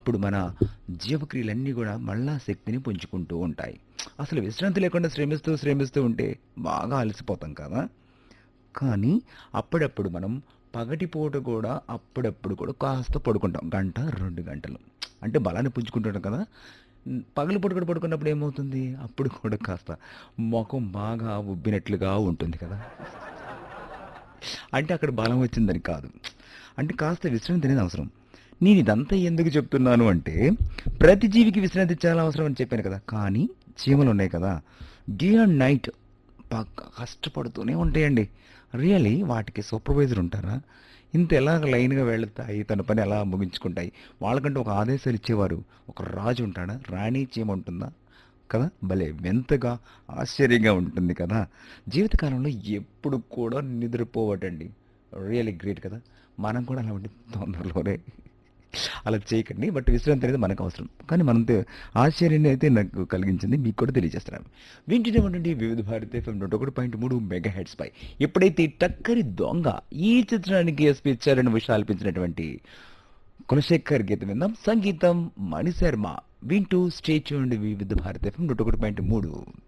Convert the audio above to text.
అప్పుడు మన జీవక్రియలన్నీ కూడా మళ్ళా శక్తిని పుంజుకుంటూ ఉంటాయి అసలు విశ్రాంతి లేకుండా శ్రమిస్తూ శ్రమిస్తూ ఉంటే బాగా అలసిపోతాం కదా కానీ అప్పుడప్పుడు మనం పగటిపూట కూడా అప్పుడప్పుడు కూడా కాస్త పడుకుంటాం గంట రెండు గంటలు అంటే బలాన్ని పుంజుకుంటుంటాం కదా ఉమ్, పగలు పూట కూడా పడుకున్నప్పుడు ఏమవుతుంది అప్పుడు కూడా కాస్త ముఖం బాగా ఉబ్బినట్లుగా ఉంటుంది కదా అంటే అక్కడ బలం వచ్చిందని కాదు అంటే కాస్త విశ్రాంతి అనేది అవసరం నేను ఇదంతా ఎందుకు చెప్తున్నాను అంటే ప్రతి జీవికి విశ్రాంతి చాలా అవసరం అని చెప్పాను కదా కానీ చీమలు ఉన్నాయి కదా డే అండ్ నైట్ బాగా కష్టపడుతూనే ఉంటాయండి రియలీ వాటికి సూపర్వైజర్ ఉంటారా ఇంత ఎలా లైన్గా వెళుతాయి తన పని ఎలా ముగించుకుంటాయి వాళ్ళకంటే ఒక ఆదేశాలు ఇచ్చేవారు ఒక రాజు ఉంటాడా రాణి చీమ ఉంటుందా కదా భలే వింతగా ఆశ్చర్యంగా ఉంటుంది కదా జీవితకాలంలో ఎప్పుడు కూడా నిద్రపోవటండి రియలీ గ్రేట్ కదా మనం కూడా అలా ఉండి తొందరలోనే అలా చేయకండి బట్ విశ్రాంతి అనేది మనకు అవసరం కానీ మనం తే- ఆశ్చర్యాన్ని అయితే నాకు కలిగించింది మీకు కూడా తెలియజేస్తున్నాను వింటూనే ఉండండి వివిధ భారతి ఎఫ్ఎం నూట ఒకటి పాయింట్ మూడు మెగా హెడ్స్ పై ఎప్పుడైతే ఈ టక్కరి దొంగ ఈ చిత్రానికి ఎస్పీ చరణ్ విషయాలు అల్పించినటువంటి కులశేఖర్ గీతం విందాం సంగీతం మణిశర్మ వింటూ స్టే చూడండి వివిధ భారతి ఎఫ్ఎం నూట ఒకటి పాయింట్ మూడు